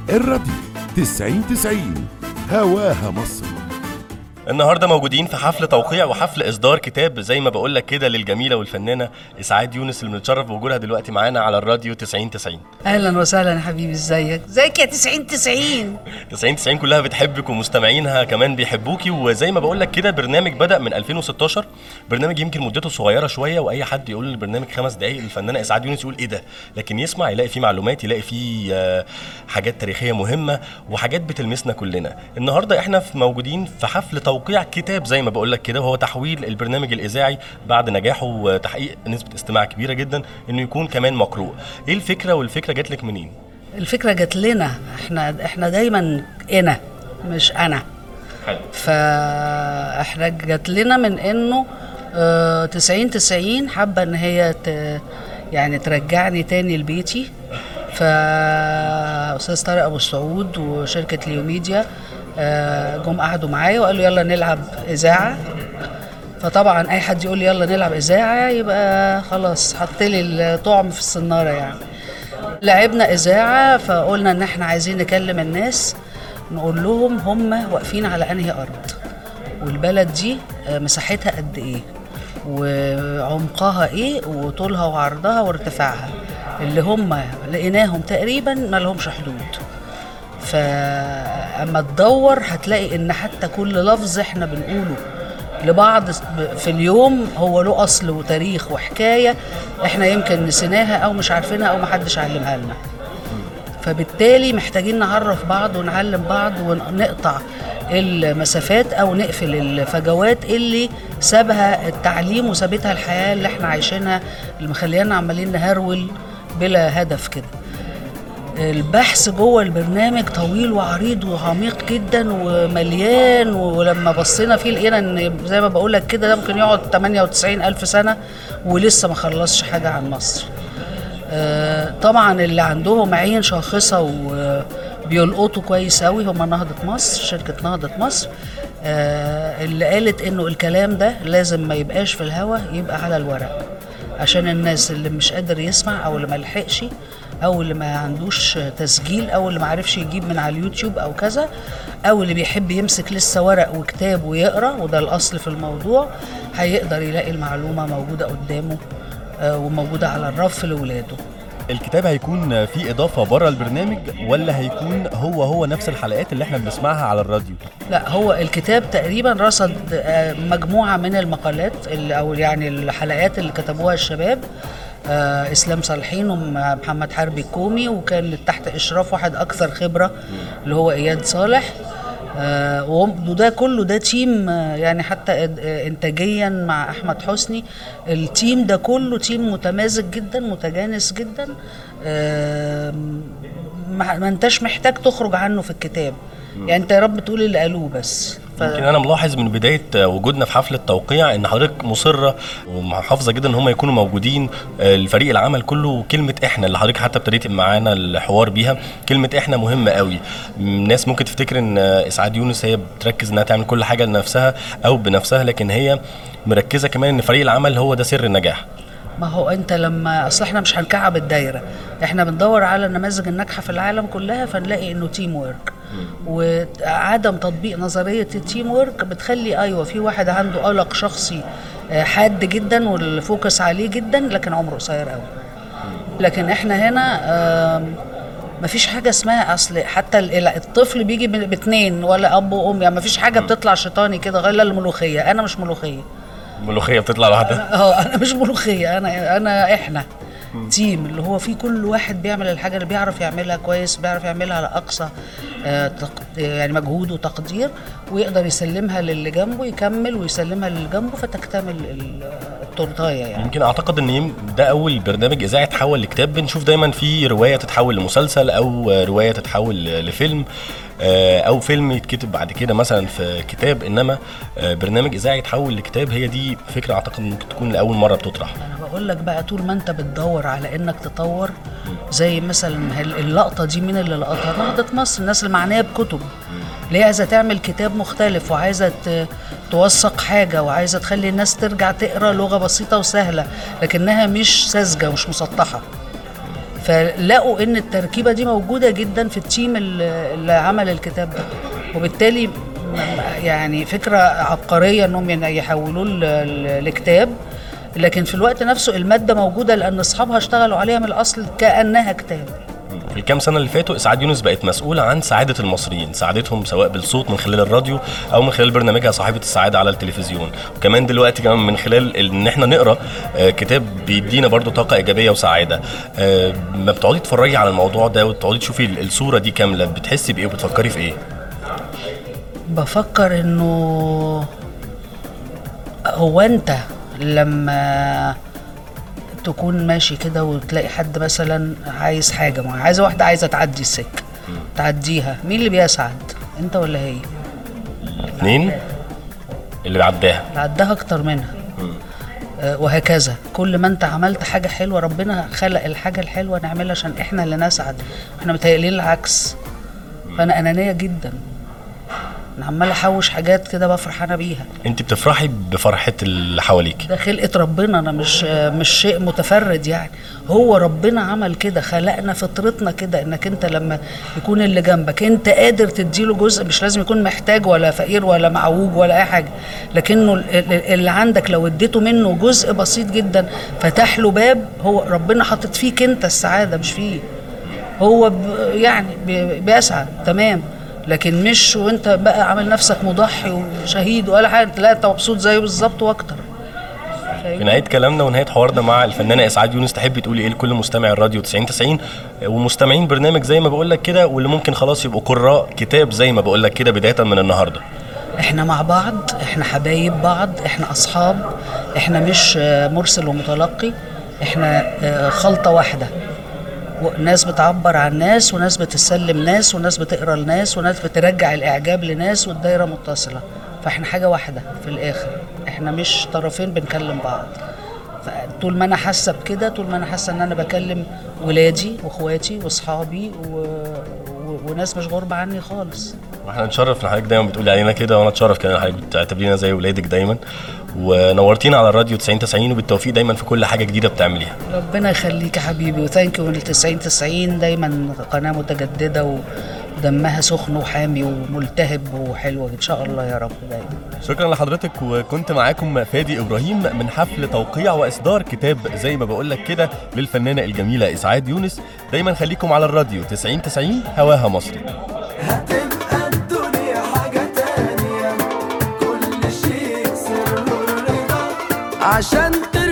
الراديو 90 90 هواها مصر النهارده موجودين في حفل توقيع وحفل اصدار كتاب زي ما بقول لك كده للجميله والفنانه اسعاد يونس اللي بنتشرف بوجودها دلوقتي معانا على الراديو 90 90 اهلا وسهلا يا حبيبي ازيك ازيك يا 90 90 90 90 كلها بتحبك ومستمعينها كمان بيحبوكي وزي ما بقول لك كده برنامج بدا من 2016 برنامج يمكن مدته صغيره شويه واي حد يقول البرنامج خمس دقائق الفنانه اسعاد يونس يقول ايه ده لكن يسمع يلاقي فيه معلومات يلاقي فيه آه، حاجات تاريخيه مهمه وحاجات بتلمسنا كلنا النهارده احنا في موجودين في حفل توقيع كتاب زي ما بقول لك كده وهو تحويل البرنامج الاذاعي بعد نجاحه وتحقيق نسبه استماع كبيره جدا انه يكون كمان مقروء ايه الفكره والفكره جات لك منين الفكره جات لنا احنا احنا دايما انا مش انا حلو فاحنا جات لنا من انه آه، 90 90 حابه ان هي ت... يعني ترجعني تاني لبيتي فاستاذ طارق ابو السعود وشركه ليوميديا آه، جم قعدوا معايا وقالوا يلا نلعب اذاعه فطبعا اي حد يقول لي يلا نلعب اذاعه يبقى خلاص حط لي الطعم في الصناره يعني لعبنا اذاعه فقلنا ان احنا عايزين نكلم الناس نقول لهم هم واقفين على انهي ارض والبلد دي آه، مساحتها قد ايه وعمقها ايه وطولها وعرضها وارتفاعها اللي هم لقيناهم تقريبا ما لهمش حدود فاما تدور هتلاقي ان حتى كل لفظ احنا بنقوله لبعض في اليوم هو له اصل وتاريخ وحكايه احنا يمكن نسيناها او مش عارفينها او محدش علمها لنا فبالتالي محتاجين نعرف بعض ونعلم بعض ونقطع المسافات او نقفل الفجوات اللي سابها التعليم وسابتها الحياه اللي احنا عايشينها اللي مخليانا عمالين نهرول بلا هدف كده البحث جوه البرنامج طويل وعريض وعميق جدا ومليان ولما بصينا فيه لقينا ان زي ما بقول لك كده ده ممكن يقعد 98 الف سنه ولسه ما خلصش حاجه عن مصر آه، طبعا اللي عندهم عين شاخصه وبيلقطوا كويس قوي هم نهضه مصر شركه نهضه مصر آه، اللي قالت انه الكلام ده لازم ما يبقاش في الهوا يبقى على الورق عشان الناس اللي مش قادر يسمع او اللي ما لحقش او اللي ما عندوش تسجيل او اللي ما عرفش يجيب من على اليوتيوب او كذا او اللي بيحب يمسك لسه ورق وكتاب ويقرا وده الاصل في الموضوع هيقدر يلاقي المعلومه موجوده قدامه آه، وموجوده على الرف لاولاده الكتاب هيكون فيه اضافه بره البرنامج ولا هيكون هو هو نفس الحلقات اللي احنا بنسمعها على الراديو لا هو الكتاب تقريبا رصد آه، مجموعه من المقالات اللي او يعني الحلقات اللي كتبوها الشباب آه، اسلام صالحين ومحمد حربي الكومي وكان تحت اشراف واحد اكثر خبره اللي هو اياد صالح آه، وهم- وده كله ده تيم آه، يعني حتى إد- آه، انتاجيا مع احمد حسني التيم ده كله تيم متمازج جدا متجانس جدا آم، ما ما انتش محتاج تخرج عنه في الكتاب يعني انت يا رب تقول اللي قالوه بس ف... يمكن انا ملاحظ من بدايه وجودنا في حفله التوقيع ان حضرتك مصره ومحافظه جدا ان هم يكونوا موجودين آه، الفريق العمل كله كلمه احنا اللي حضرتك حتى ابتديت معانا الحوار بيها كلمه احنا مهمه قوي الناس ممكن تفتكر ان آه، اسعاد يونس هي بتركز انها تعمل كل حاجه لنفسها او بنفسها لكن هي مركزه كمان ان فريق العمل هو ده سر النجاح ما هو انت لما اصل احنا مش هنكعب الدايره احنا بندور على النماذج الناجحه في العالم كلها فنلاقي انه تيم وورك وعدم تطبيق نظريه التيم وورك بتخلي ايوه في واحد عنده قلق شخصي آه، حاد جدا والفوكس عليه جدا لكن عمره قصير قوي لكن احنا هنا آم، مفيش حاجه اسمها اصل حتى ال- الطفل بيجي ب- باتنين ولا اب وام يعني مفيش حاجه بتطلع شيطاني كده غير الملوخيه انا مش ملوخيه الملوخيه بتطلع لوحدها اه انا مش ملوخيه انا انا احنا تيم اللي هو فيه كل واحد بيعمل الحاجه اللي بيعرف يعملها كويس بيعرف يعملها على اقصى آه، تق- يعني مجهود وتقدير ويقدر يسلمها للي جنبه يكمل ويسلمها للي جنبه فتكتمل ال- التورتايه يعني يمكن اعتقد ان يم- ده اول برنامج اذاعي اتحول لكتاب بنشوف دايما في روايه تتحول لمسلسل او روايه تتحول ل- لفيلم آه، او فيلم يتكتب بعد كده مثلا في كتاب انما آه، برنامج اذاعي يتحول لكتاب هي دي فكره اعتقد ممكن تكون لاول مره بتطرح انا بقول لك بقى طول ما انت بتدور على انك تطور زي مثلا هال- اللقطه دي مين اللي لقطها نهضه مصر الناس اللي معنيه بكتب اللي هي عايزه تعمل كتاب مختلف وعايزه ت- توثق حاجه وعايزه تخلي الناس ترجع تقرا لغه بسيطه وسهله لكنها مش ساذجه ومش مسطحه فلقوا ان التركيبه دي موجوده جدا في التيم اللي اللي عمل الكتاب ده وبالتالي م- يعني فكره عبقريه انهم ين- يحولوه ل- ل- لكتاب لكن في الوقت نفسه الماده موجوده لان اصحابها اشتغلوا عليها من الاصل كانها كتاب في الكام سنه اللي فاتوا اسعاد يونس بقت مسؤوله عن سعاده المصريين سعادتهم سواء بالصوت من خلال الراديو او من خلال برنامجها صاحبه السعاده على التلفزيون وكمان دلوقتي كمان من خلال ان احنا نقرا آه، كتاب بيدينا برضو طاقه ايجابيه وسعاده آه، ما بتقعدي تتفرجي على الموضوع ده وتقعدي تشوفي ال- الصوره دي كامله بتحسي بايه وبتفكري في ايه بفكر انه هو انت لما تكون ماشي كده وتلاقي حد مثلا عايز حاجه ما عايزه واحده عايزه تعدي السكه تعديها مين اللي بيسعد انت ولا هي اتنين اللي بيعداها اللي عداها اكتر منها آه، وهكذا كل ما انت عملت حاجه حلوه ربنا خلق الحاجه الحلوه نعملها عشان احنا اللي نسعد احنا متهيألين العكس فانا انانيه جدا انا عمال احوش حاجات كده بقى فرحانه بيها انت بتفرحي بفرحه اللي حواليك ده خلقة ربنا انا مش مش شيء متفرد يعني هو ربنا عمل كده خلقنا فطرتنا كده انك انت لما يكون اللي جنبك انت قادر تديله جزء مش لازم يكون محتاج ولا فقير ولا معوج ولا اي حاجه لكنه ال- ال- اللي عندك لو اديته منه جزء بسيط جدا فتح له باب هو ربنا حاطط فيك انت السعاده مش فيه هو ب يعني بي- بيسعد تمام لكن مش وانت بقى عامل نفسك مضحي وشهيد ولا حاجه لا انت مبسوط زيه بالظبط واكتر في نهايه كلامنا ونهايه حوارنا مع الفنانه اسعاد يونس تحبي تقولي ايه لكل مستمع الراديو 90 90 ومستمعين برنامج زي ما بقول لك كده واللي ممكن خلاص يبقوا قراء كتاب زي ما بقول لك كده بدايه من النهارده احنا مع بعض احنا حبايب بعض احنا اصحاب احنا مش آه، مرسل ومتلقي احنا آه، خلطة واحدة ناس بتعبر عن ناس وناس بتسلم ناس وناس بتقرا لناس وناس بترجع الاعجاب لناس والدايرة متصلة فاحنا حاجة واحدة في الاخر احنا مش طرفين بنكلم بعض طول ما انا حاسه بكده طول ما انا حاسه ان انا بكلم ولادي واخواتي واصحابي و... و... وناس مش غربة عني خالص واحنا نتشرف ان حضرتك دايما بتقولي علينا كده وانا اتشرف كمان إن حضرتك بتعتبرينا زي ولادك دايما ونورتينا على الراديو 90 90 وبالتوفيق دايما في كل حاجه جديده بتعمليها ربنا يخليك يا حبيبي وثانك يو من 90 90 دايما قناه متجدده ودمها سخن وحامي وملتهب وحلوه ان شاء الله يا رب دايما شكرا لحضرتك وكنت معاكم فادي ابراهيم من حفل توقيع واصدار كتاب زي ما بقول لك كده للفنانه الجميله اسعاد يونس دايما خليكم على الراديو 90 90 هواها مصري هتبقى الدنيا حاجة تانية كل شيء سر الرضا عشان